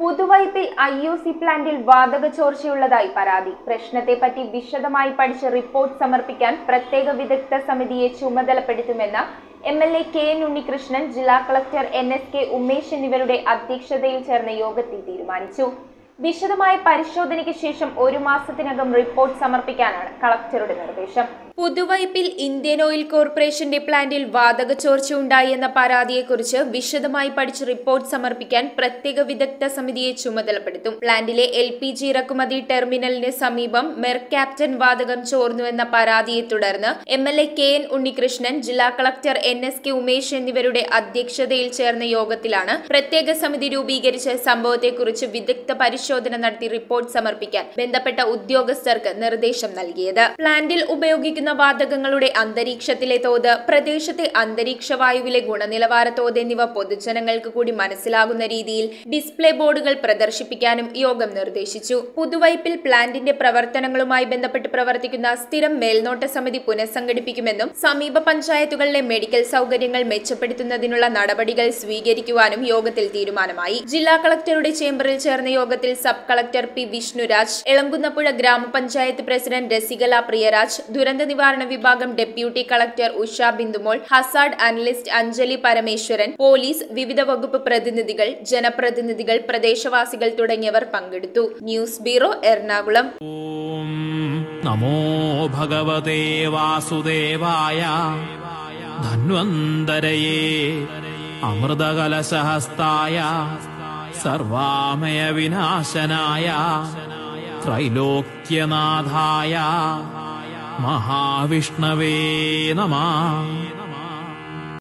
പുതുവൈപ്പിൽ I U C പ്ലാന്റിൽ വാതക ചോർച്ചയുള്ളതായി പരാതി പ്രശ്നത്തെപ്പറ്റി വിശദമായി പഠിച്ച് റിപ്പോർട്ട് സമർപ്പിക്കാൻ പ്രത്യേക വിദഗ്ധ സമിതിയെ ചുമതലപ്പെടുത്തുമെന്ന് M L A K N Unnikrishnan ജില്ലാ collector N S K Umesh എന്നിവരുടെ അധ്യക്ഷതയിൽ ചേർന്ന യോഗത്തിൽ തീരുമാനിച്ചു വിശദമായ പരിശോധനയ്ക്ക് ശേഷം ഒരു മാസത്തിനകം റിപ്പോർട്ട് സമർപ്പിക്കാനാണ് കളക്ടറുടെ നിർദ്ദേശം പുതുവൈപ്പിൽ ഇന്ത്യൻ ഓയിൽ കോർപ്പറേഷന്റെ പ്ലാന്റിൽ വാതക ചോർച്ച ഉണ്ടായി എന്ന പരാതിയെക്കുറിച്ച് വിശദമായി പഠിച്ച് റിപ്പോർട്ട് സമർപ്പിക്കാൻ പ്രത്യേക വിദഗ്ധ സമിതിയെ ചുമതലപ്പെടുത്തും പ്ലാന്റിലെ എൽ പി ജി ഇറക്കുമതി ടെർമിനലിന് സമീപം മെർ ക്യാപ്റ്റൻ വാതകം ചോർന്നുവെന്ന പരാതിയെ തുടർന്ന് M L A K N Unnikrishnan ജില്ലാ collector N S K Umesh എന്നിവരുടെ അധ്യക്ഷതയിൽ ചേർന്ന യോഗത്തിലാണ് പ്രത്യേക സമിതി രൂപീകരിച്ച് സംഭവത്തെക്കുറിച്ച് വിദഗ്ധ പരിശോധന നടത്തി റിപ്പോർട്ട് സമർപ്പിക്കാൻ ബന്ധപ്പെട്ട ഉദ്യോഗസ്ഥർക്ക് നിർദ്ദേശം നൽകിയത് പ്ലാന്റിൽ ഉപയോഗിക്കുന്ന വാതകങ്ങളുടെ അന്തരീക്ഷത്തിലെ തോത് പ്രദേശത്തെ അന്തരീക്ഷ വായുവിലെ ഗുണനിലവാര തോത് എന്നിവ പൊതുജനങ്ങൾക്ക് കൂടി മനസ്സിലാകുന്ന രീതിയിൽ ഡിസ്പ്ലേ ബോർഡുകൾ പ്രദർശിപ്പിക്കാനും യോഗം നിർദ്ദേശിച്ചു പുതുവൈപ്പിൽ പ്ലാന്റിന്റെ പ്രവർത്തനങ്ങളുമായി ബന്ധപ്പെട്ട് പ്രവർത്തിക്കുന്ന സ്ഥിരം മേൽനോട്ട സമിതി പുനഃസംഘടിപ്പിക്കുമെന്നും സമീപ പഞ്ചായത്തുകളിലെ മെഡിക്കൽ സൗകര്യങ്ങൾ മെച്ചപ്പെടുത്തുന്നതിനുള്ള നടപടികൾ സ്വീകരിക്കുവാനും യോഗത്തിൽ തീരുമാനമായി ജില്ലാ കളക്ടറുടെ ചേംബറിൽ ചേർന്ന യോഗത്തിൽ sub collector P Vishnuraj Elankunnapuzha ഗ്രാമപഞ്ചായത്ത് പ്രസിഡന്റ് രസികല പ്രിയരാജ് ദുരന്ത നിവാരണ വിഭാഗം deputy collector Usha Bindumol hazard analyst Anjali Parameswaran police വിവിധ വകുപ്പ് പ്രതിനിധികൾ ജനപ്രതിനിധികൾ പ്രദേശവാസികൾ തുടങ്ങിയവർ പങ്കെടുത്തു ന്യൂസ് ബ്യൂറോ എറണാകുളം ഓം നമോ ഭഗവതേ വാസുദേവായ ധന്വന്തരയേ അമൃതകലശഹസ്തായ സർവാമയ വിനാശനായ ത്രൈലോക്യനാഥായ മഹാവിഷ്ണവേ നമ